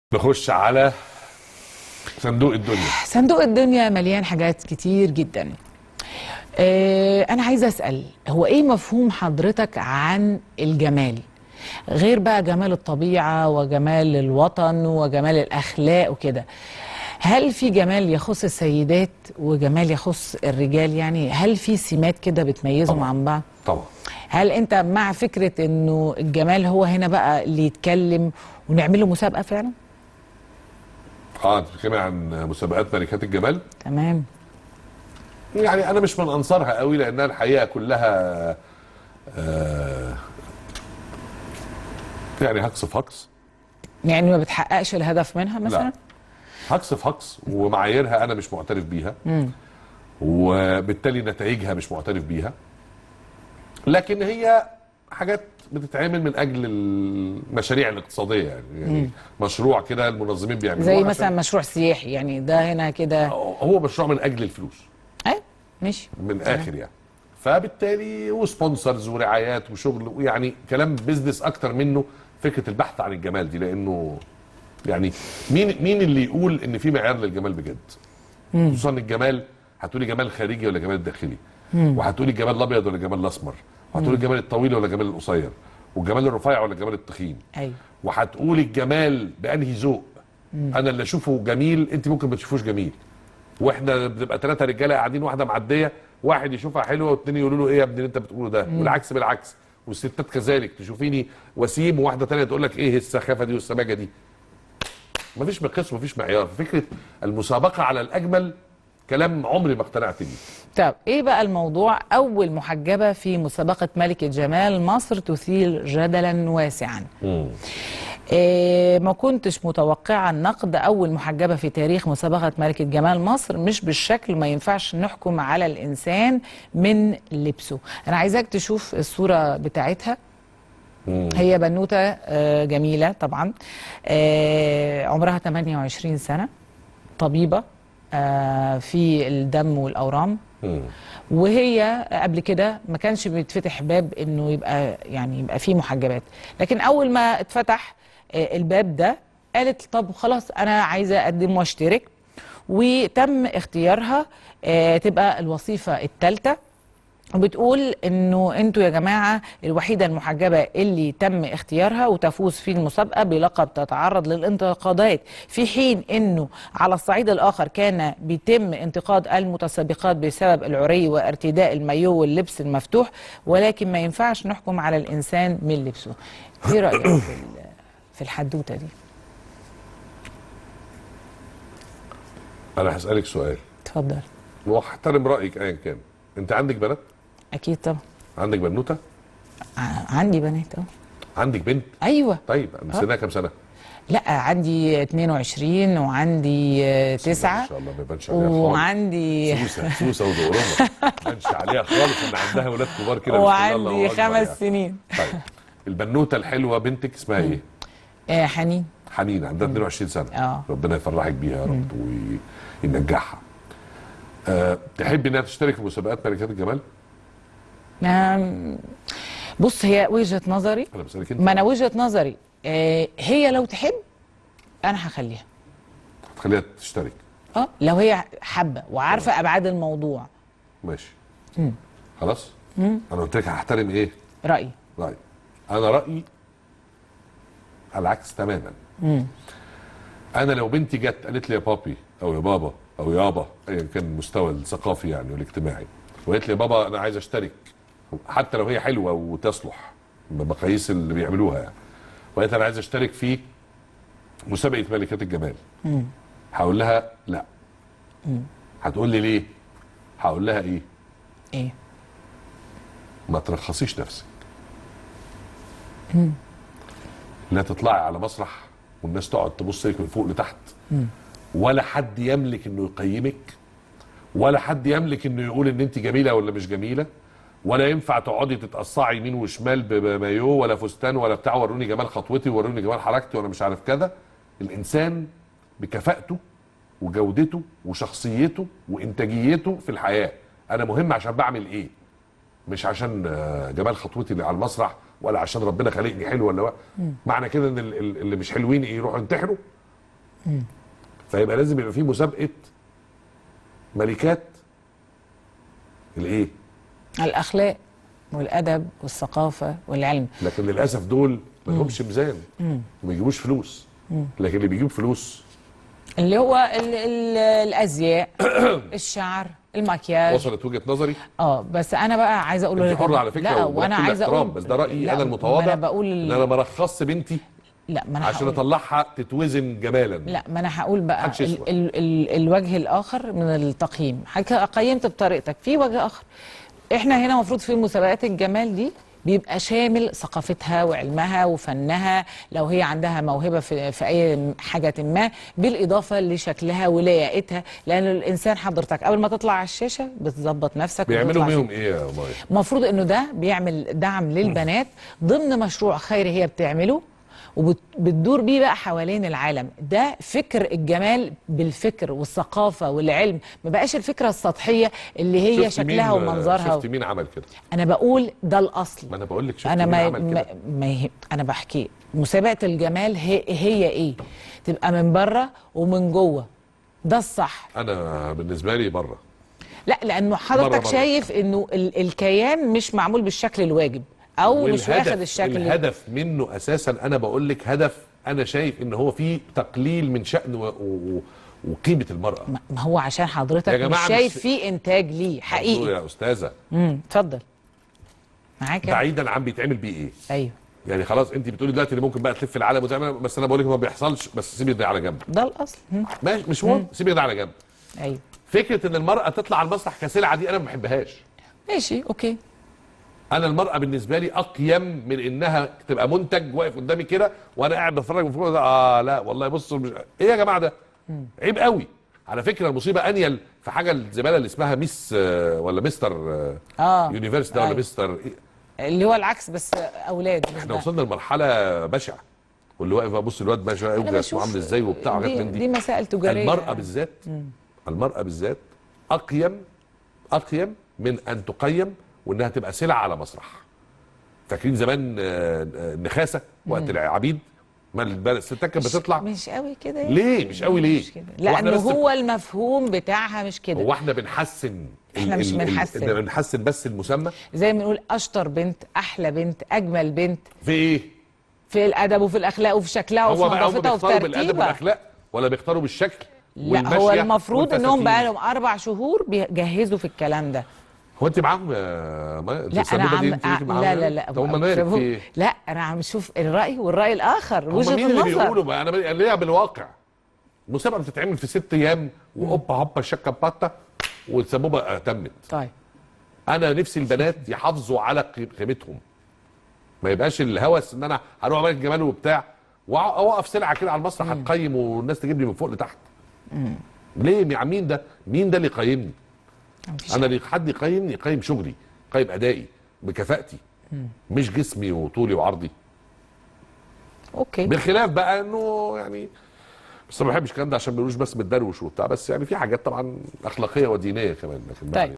نخش على صندوق الدنيا صندوق الدنيا مليان حاجات كتير جدا آه، أنا عايزة أسأل هو إيه مفهوم حضرتك عن الجمال؟ غير بقى جمال الطبيعة وجمال الوطن وجمال الأخلاق وكده هل في جمال يخص السيدات وجمال يخص الرجال يعني هل في سمات كده بتميزهم طبعاً. عن بعض؟ طبعا هل أنت مع فكرة إنه الجمال هو هنا بقى اللي يتكلم ونعمل له مسابقة فعلا؟ اه انت بتتكلمي عن مسابقات ملكات الجمال تمام يعني انا مش من انصارها قوي لانها الحقيقه كلها آه يعني هكس في هكس يعني ما بتحققش الهدف منها مثلا؟ لا هكس في هكس ومعاييرها انا مش معترف بيها وبالتالي نتائجها مش معترف بيها لكن هي حاجات بتتعمل من اجل المشاريع الاقتصاديه يعني, يعني مشروع كده المنظمين بيعملوه زي عشان- مثلا مشروع سياحي يعني ده هنا كده هو مشروع من اجل الفلوس ايه ماشي من الاخر يعني فبالتالي وسبونسرز ورعايات وشغل ويعني كلام بيزنس اكتر منه فكره البحث عن الجمال دي لانه يعني مين مين اللي يقول ان في معيار للجمال بجد خصوصا الجمال هتقولي جمال خارجي ولا جمال داخلي وهتقولي الجمال الابيض ولا الجمال الاسمر وهتقولي الجمال الطويل ولا الجمال القصير والجمال الرفيع ولا الجمال التخين ايوه وهتقولي الجمال بانهي ذوق انا اللي اشوفه جميل انت ممكن ما تشوفوش جميل واحنا بنبقى ثلاثه رجاله قاعدين واحده معديه واحد يشوفها حلوه واثنين يقولوا له ايه يا ابني اللي انت بتقوله ده والعكس بالعكس والستات كذلك تشوفيني وسيم وواحده ثانيه تقول لك ايه السخافه دي والسماجه دي مفيش مقياس مفيش معيار فكره المسابقه على الاجمل كلام عمري ما اقتنعت بيه طب ايه بقى الموضوع اول محجبه في مسابقه ملكه جمال مصر تثير جدلا واسعا إيه ما كنتش متوقعه النقد اول محجبه في تاريخ مسابقه ملكه جمال مصر مش بالشكل ما ينفعش نحكم على الانسان من لبسه انا عايزاك تشوف الصوره بتاعتها هي بنوته آه، جميله طبعا آه، عمرها 28 سنه طبيبه آه، في الدم والاورام مم. وهي قبل كده ما كانش بيتفتح باب انه يبقى يعني يبقى فيه محجبات لكن اول ما اتفتح آه، الباب ده قالت طب خلاص انا عايزه اقدم واشترك وتم اختيارها آه، تبقى الوظيفه الثالثه وبتقول انه انتوا يا جماعه الوحيده المحجبه اللي تم اختيارها وتفوز في المسابقه بلقب تتعرض للانتقادات في حين انه على الصعيد الاخر كان بيتم انتقاد المتسابقات بسبب العري وارتداء المايو واللبس المفتوح ولكن ما ينفعش نحكم على الانسان من لبسه ايه رايك في ال- في الحدوته دي انا هسالك سؤال اتفضل واحترم رايك ايا كان انت عندك بنات اكيد طبعا عندك بنوته ع- عندي بنات اه عندك بنت ايوه طيب سنها كام سنه لا عندي 22 وعندي آه، تسعة ما شاء الله ما يبانش عليها خالص وعندي سوسه سوسه ودورمه ما يبانش عليها خالص ان عندها ولاد كبار كده بسم الله الله وعندي أكبر خمس يعني. سنين طيب البنوته الحلوه بنتك اسمها ايه؟ آه حنين حنين عندها 22 سنه آه. ربنا يفرحك بيها يا رب وينجحها أه تحبي انها تشترك في مسابقات ملكات الجمال؟ آم، بص هي وجهة نظري انا بسالك انت ما انا وجهة نظري آه هي لو تحب انا هخليها تخليها تشترك اه لو هي حابة وعارفة ابعاد الموضوع ماشي خلاص؟ انا قلت لك هحترم ايه؟ رأيي رأيي أنا رأيي على العكس تماما أنا لو بنتي جت قالت لي يا بابي أو يا بابا أو يابا أيا كان المستوى الثقافي يعني والاجتماعي وقالت لي يا بابا أنا عايز أشترك حتى لو هي حلوة وتصلح بمقاييس اللي بيعملوها يعني وقالت أنا عايز أشترك في مسابقة ملكات الجمال هقول لها لا هتقول لي ليه؟ هقول لها إيه؟ ايه ما ترخصيش نفسك لا تطلعي على مسرح والناس تقعد تبص لك من فوق لتحت ولا حد يملك انه يقيمك ولا حد يملك انه يقول ان انت جميله ولا مش جميله ولا ينفع تقعدي تتقصعي يمين وشمال ب- بمايو ولا فستان ولا بتاع وروني جمال خطوتي وروني جمال حركتي وانا مش عارف كذا الانسان بكفاءته وجودته وشخصيته وانتاجيته في الحياه انا مهم عشان بعمل ايه مش عشان آه، جمال خطوتي اللي على المسرح ولا عشان ربنا خلقني حلو ولا وا- معنى كده ان ال- ال- اللي مش حلوين يروحوا ينتحروا فيبقى لازم يبقى في مسابقه ملكات الايه الاخلاق والادب والثقافه والعلم لكن للاسف دول ما لهمش ميزان وما بيجيبوش فلوس لكن اللي بيجيب فلوس اللي هو ال ال الازياء الشعر المكياج وصلت وجهه نظري اه بس انا بقى عايزه اقول انت لك حره على فكره لا وبكل وانا عايزه احترام، اقول بس ده رايي لا، انا ما المتواضع انا بقول ان انا برخص بنتي لا ما انا عشان هقول اطلعها تتوزن جمالا لا ما انا هقول بقى محدش ال يسمع. ال ال الوجه الاخر من التقييم حضرتك قيمت بطريقتك في وجه اخر احنا هنا المفروض في مسابقات الجمال دي بيبقى شامل ثقافتها وعلمها وفنها لو هي عندها موهبه في, في اي حاجه ما بالاضافه لشكلها ولياقتها لان الانسان حضرتك اول ما تطلع على الشاشه بتظبط نفسك بيعملوا وتطلع بيهم ايه يا ماي المفروض انه ده بيعمل دعم للبنات ضمن مشروع خيري هي بتعمله وبتدور بيه بقى حوالين العالم ده فكر الجمال بالفكر والثقافه والعلم ما بقاش الفكره السطحيه اللي هي شفت شكلها مين- ومنظرها شفت مين عمل كده انا بقول ده الاصل ما انا بقول لك شفت انا مين ما, عمل ما, كده ما يهم- انا بحكي مسابقه الجمال هي, هي ايه تبقى من بره ومن جوه ده الصح انا بالنسبه لي بره لا لانه بره حضرتك بره. شايف انه ال الكيان مش معمول بالشكل الواجب او مش والهدف- واخد الشكل الهدف منه اساسا انا بقول لك هدف انا شايف ان هو فيه تقليل من شان و... و... وقيمه المراه ما ما هو عشان حضرتك يا مش جماعة شايف مش- فيه انتاج ليه برضو حقيقي يا استاذه امم اتفضل معاك يا- بعيدا عن بيتعمل بيه ايه ايوه يعني خلاص انت بتقولي دلوقتي ان ممكن بقى تلف العالم وتعمل بس انا بقول لك ما بيحصلش بس سيبي ده على جنب ده الاصل مم. ماشي مش مهم سيبي ده على جنب ايوه فكره ان المراه تطلع على المسرح كسلعه دي انا ما بحبهاش ماشي اوكي انا المراه بالنسبه لي اقيم من انها تبقى منتج واقف قدامي كده وانا قاعد بتفرج من فوق ده اه لا والله بص مش... ايه يا جماعه ده عيب قوي على فكره المصيبه انيل في حاجه الزباله اللي اسمها ميس آه، ولا مستر آه، اه يونيفرس ده ولا أيوة. مستر إيه؟ اللي هو العكس بس اولاد مش احنا ده. وصلنا لمرحله بشعه واللي واقف بص الواد باشا أنا قوي اسمه بشوف عامل ازاي وبتاع وحاجات دي, من دي دي مسائل تجاريه المراه بالذات المراه بالذات اقيم اقيم من ان تقيم وانها تبقى سلعه على مسرح فاكرين زمان آه، آه، النخاسه وقت العبيد ما الب- الستات كانت مش- بتطلع مش قوي كده يعني. ليه مش قوي ليه مش كده هو احنا لانه بس- هو المفهوم بتاعها مش كده هو احنا بنحسن إحنا مش بنحسن. ال- بنحسن بس المسمى زي ما بنقول اشطر بنت احلى بنت اجمل بنت في ايه في الادب وفي الاخلاق وفي شكلها وفي هو بقى هم نظافتها وفي بيختاروا بالادب ترتيبها والاخلاق ولا بيختاروا بالشكل لا هو والمشية المفروض انهم والفساتين؟ بقى لهم اربع شهور بيجهزوا في الكلام ده هو انت معاهم يا ما انت لا انا السبوبة دي عم انت ليكي معاهم لا لا يعني؟ لا طب هم مالك شباب- في ايه؟ لا انا عم اشوف الراي والراي الاخر هم وجهه مين اللي النظر بيقولوا بقى انا بقى- ليها بالواقع المسابقه بتتعمل في ست ايام واوبا هوبا شكا باتا والسبوبه تمت طيب انا نفسي البنات يحافظوا على قي- قيمتهم ما يبقاش الهوس ان انا هروح ملك جمال وبتاع وأ- واقف سلعه كده على المسرح هتقيم والناس تجيب لي من فوق لتحت ليه مع مين ده مين ده اللي يقيمني مفيش انا اللي حد يقيمني يقيم شغلي يقيم ادائي بكفاءتي مش جسمي وطولي وعرضي اوكي بالخلاف بقى انه يعني بس ما بحبش الكلام ده عشان ما بيقولوش بس بتدروش وبتاع بس يعني في حاجات طبعا اخلاقيه ودينيه كمان لكن طيب